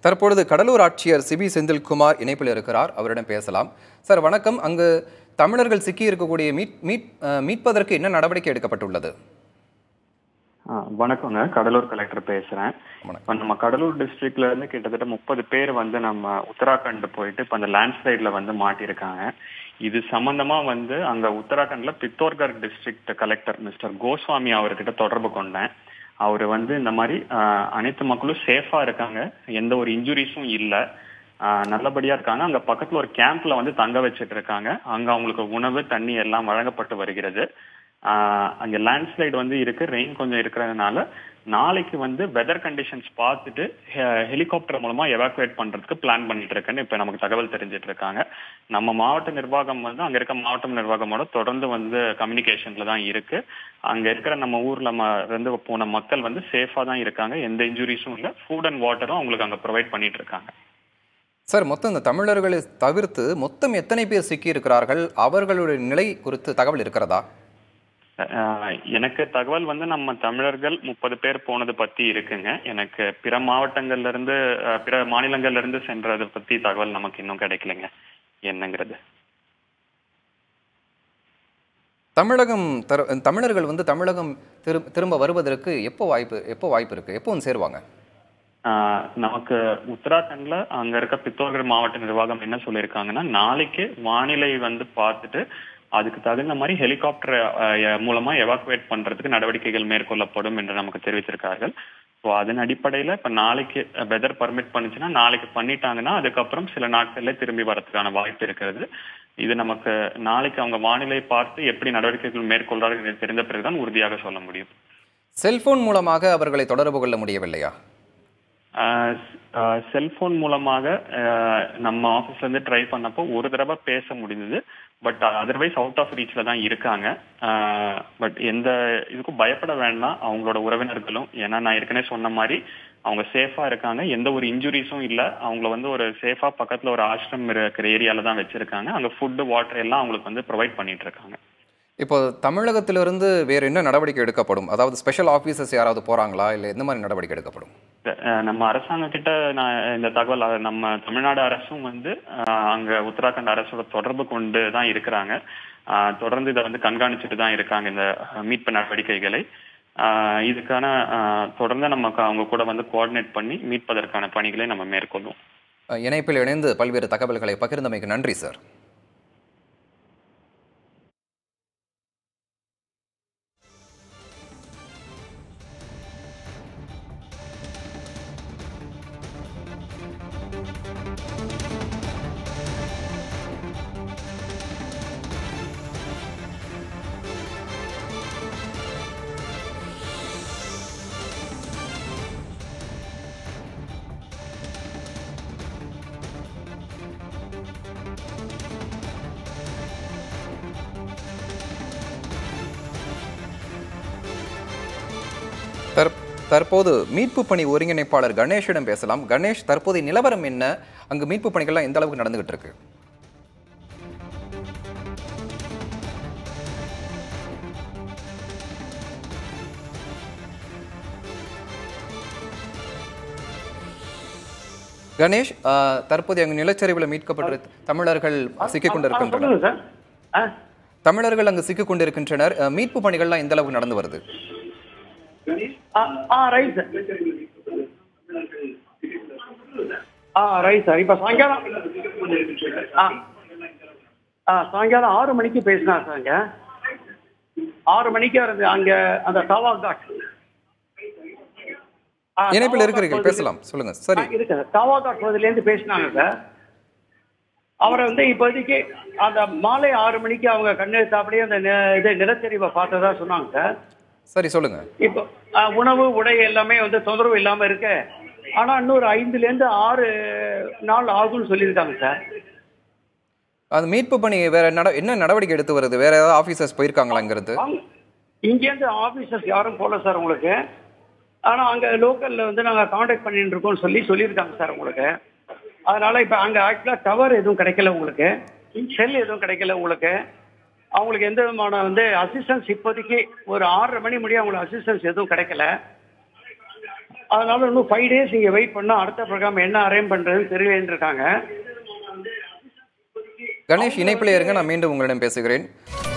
தற்பொழுது கடலூர் ஆட்சியர் சிபி செந்தில்குமார் இணைப்பில் இருக்கிறார் அவரிடம் பேசலாம் சார் வணக்கம் அங்கு தமிழர்கள் சிக்கி இருக்கக்கூடிய மீட் மீட் அஹ், மீட்பதற்கு என்ன நடவடிக்கை எடுக்கப்பட்டுள்ளது ஆ, வணக்கங்க கடலூர் கலெக்டர் பேசுறேன் வணக்கம். இப்ப நம்ம கடலூர் டிஸ்ட்ரிக்ட்ல இருந்து கிட்டத்தட்ட முப்பது பேர் வந்து நம்ம உத்தராகண்ட் போயிட்டு இப்ப அந்த லேண்ட்ஸ்லைட்ல வந்து மாட்டியிருக்காங்க இது சம்பந்தமா வந்து அங்க உத்தராகண்ட்ல Pithoragarh district collector mister Goswami அவர்கிட்ட தொடர்பு கொண்டேன் அவர் வந்து இந்த மாதிரி ஆ, அனைத்து மக்களும் சேஃபா இருக்காங்க எந்த ஒரு இன்ஜுரிஸும் இல்ல ஆ, நல்லபடியா இருக்காங்க அங்க பக்கத்துல ஒரு கேம்ப்ல வந்து தங்க வச்சிட்டு இருக்காங்க அங்க அவங்களுக்கு உணவு தண்ணி எல்லாம் வழங்கப்பட்டு வருகிறது ஆஹ் அங்க லேண்ட்ஸ்லைடு வந்து இருக்கு ரெயின் கொஞ்சம் இருக்கிறதுனால நாளைக்கு வந்து வெதர் கண்டிஷன்ஸ் பார்த்துட்டு ஹெலிகாப்டர் மூலமா எவாக்குவேட் பண்றதுக்கு பிளான் பண்ணிட்டு இருக்கேன்னு இப்ப நமக்கு தகவல் தெரிஞ்சிட்டு இருக்காங்க நம்ம மாவட்ட நிர்வாகம் வந்து அங்க இருக்க மாவட்ட நிர்வாகமோட தொடர்ந்து வந்து கம்யூனிகேஷன்ல தான் இருக்கு அங்க இருக்கிற நம்ம ஊர்ல ம- இருந்து போன மக்கள் வந்து சேஃபா தான் இருக்காங்க எந்த இன்ஜுரிஸும் இல்ல ஃபுட் அண்ட் வாட்டரும் அவங்களுக்கு அங்க ப்ரொவைட் பண்ணிட்டு இருக்காங்க சார் மொத்தம் இந்த தமிழர்களை தவிர்த்து மொத்தம் எத்தனை பேர் சிக்கி இருக்கிறார்கள் அவர்களுடைய நிலை குறித்து தகவல் இருக்கிறதா அஹ் எனக்கு தகவல் வந்து நம்ம தமிழர்கள் முப்பது பேர் போனது பத்தி இருக்குங்க எனக்கு பிற மாவட்டங்கள்ல இருந்து அஹ், பிற மாநிலங்கள்ல இருந்து சென்றதை பத்தி தகவல் நமக்கு இன்னும் கிடைக்கலைங்க என்னங்கிறது தமிழகம் தர தமிழர்கள் வந்து தமிழகம் திரு திரும்ப வருவதற்கு எப்போ வாய்ப்பு எப்போ வாய்ப்பு இருக்கு எப்போ வந்து சேருவாங்க ஆஹ் நமக்கு உத்தராகண்ட்ல அங்க இருக்க பித்தோர்கர் மாவட்ட நிர்வாகம் என்ன சொல்லியிருக்காங்கன்னா நாளைக்கு வானிலை வந்து பார்த்துட்டு அதுக்கு தகுந்த மாதிரி ஹெலிகாப்டர் மூலமா எவாக்குவேட் பண்றதுக்கு நடவடிக்கைகள் மேற்கொள்ளப்படும் என்று நமக்கு தெரிவித்திருக்கார்கள் ஸோ அதன் அடிப்படையில இப்ப நாளைக்கு வெதர் பர்மிட் பண்ணுச்சுன்னா நாளைக்கு பண்ணிட்டாங்கன்னா அதுக்கப்புறம் சில நாட்கள்ல திரும்பி வரதுக்கான வாய்ப்பு இருக்கிறது இது நமக்கு நாளைக்கு அவங்க வானிலை பார்த்து எப்படி நடவடிக்கைகள் மேற்கொள்றார்கள் என்று தெரிந்த பிறகுதான் உறுதியாக சொல்ல முடியும் செல்போன் மூலமாக அவர்களை தொடர்பு கொள்ள முடியவில்லையா செல்போன் மூலமாக ஆஹ் நம்ம ஆபீஸ்ல இருந்து ட்ரை பண்ணப்போ ஒரு தடவை பேச முடிந்தது பட் அதர்வைஸ் அவுட் ஆஃப் ரீச்ல தான் இருக்காங்க பட் எந்த இதுக்கும் பயப்பட வேண்டாம் அவங்களோட உறவினர்களும் ஏன்னா நான் ஏற்கனவே சொன்ன மாதிரி அவங்க சேஃபா இருக்காங்க எந்த ஒரு இன்ஜுரிஸும் இல்ல அவங்கள வந்து ஒரு சேஃபா பக்கத்துல ஒரு ஆசிரம் இருக்கிற ஏரியால தான் வச்சிருக்காங்க அங்க ஃபுட்டு வாட்டர் எல்லாம் அவங்களுக்கு வந்து ப்ரொவைட் பண்ணிட்டு இருக்காங்க இப்போ தமிழகத்திலிருந்து வேறு என்ன நடவடிக்கை எடுக்கப்படும் அதாவது ஸ்பெஷல் ஆஃபீஸர்ஸ் யாராவது போறாங்களா இல்லை எந்த மாதிரி நடவடிக்கை எடுக்கப்படும் அஹ் நம்ம அரசாங்கம் கிட்ட நான் இந்த தகவல் அஹ் நம்ம தமிழ்நாடு அரசும் வந்து அஹ் அங்க உத்தராகண்ட் அரசோட தொடர்பு கொண்டு தான் இருக்கிறாங்க அஹ் தொடர்ந்து இதை வந்து கண்காணிச்சுட்டு தான் இருக்காங்க இந்த மீட்பு நடவடிக்கைகளை அஹ் இதுக்கான அஹ் தொடர்ந்து நமக்கு அவங்க கூட வந்து கோஆர்டினேட் பண்ணி மீட்பதற்கான பணிகளை நம்ம மேற்கொள்வோம் அஹ் இணைப்பில் இணைந்து பல்வேறு தகவல்களை பகிர்ந்தமைக்கு நன்றி சார் தற் தற்போது மீட்பு பணி ஒருங்கிணைப்பாளர் கணேஷிடம் பேசலாம் கணேஷ் தற்போதைய நிலவரம் என்ன அங்கு மீட்பு பணிகள்லாம் எந்த அளவுக்கு நடந்துகிட்டு இருக்கு கணேஷ் ஆஹ், தற்போதைய அங்கு நிலச்சரிவில் மீட்கப்பட்ட தமிழர்கள் சிக்கிக் கொண்டிருக்கின்றனர் சொல்லுங்க சார் ஆ தமிழர்கள் அங்கு சிக்கிக் கொண்டிருக்கின்றனர் அஹ், மீட்பு பணிகள்லாம் எந்த அளவுக்கு நடந்து வருது ஆ ஆ ரைட் சார் ஆ ரைட் சார் இப்போ சாயங்காலம் ஆ ஆ சாயங்காலம் ஆறு மணிக்கு பேசினா சார் இங்க ஆறு மணிக்கு இருந்து அங்க அந்த தவா காட் ஆ, இணைப்பில் தவா இருக்கிறீர்கள் காட் பேசலாம் சொல்லுங்க சரி ஆ, இருக்கு சார் தவா காட் பகுதியிலேருந்து பேசினாங்க சார் அவரை வந்து இப்போதைக்கு அந்த மாலை ஆறு மணிக்கு அவங்க கண்ணெடுத்தாப்படியே அந்த நி- இது நிலச்சரிவை பார்த்ததா சொன்னாங்க சார் சரி சொல்லுங்க இப்போ அஹ், உணவு உடை எல்லாமே வந்து தொந்தரவு இல்லாம இருக்கு ஆனா இன்னொரு ஐந்துல இருந்து ஆறு நாள் ஆகும்னு சொல்லியிருக்காங்க சார் அது மீட்பு பணி வேற நட என்ன நடவடிக்கை எடுத்து வருது வேற ஏதாவது ஆபீசர்ஸ் போயிருக்காங்களா இங்கிருந்து அவங்க- இங்கேருந்து ஆபீசர்ஸ் யாரும் போகல சார் உங்களுக்கு ஆனா அங்க லோக்கல்ல வந்து நாங்க காண்டாக்ட் பண்ணிட்டு இருக்கோம்னு சொல்லி சொல்லியிருக்காங்க சார் உங்களுக்கு அதனால இப்ப அங்க ஆக்சுவலா டவர் எதுவும் கிடைக்கல உங்களுக்கு செல் எதுவும் கிடைக்கல உங்களுக்கு அவங்களுக்கு எந்த விதமான வந்து அசிஸ்டன்ஸ் இப்போதைக்கு ஒரு ஆறரை மணி முடிய அவங்களுக்கு அசிஸ்டன்ஸ் எதுவும் கிடைக்கல அதனால இன்னும் ஃபைவ் டேஸ் இங்கே வெயிட் பண்ணால் அடுத்த ப்ரோக்ராம் என்ன அரேஞ்ச் பண்ணுறதுன்னு தெரியலன்னு இருக்காங்க கணேஷ் இணைப்பில் இருங்க நான் மீண்டும் உங்களிடம் பேசுகிறேன்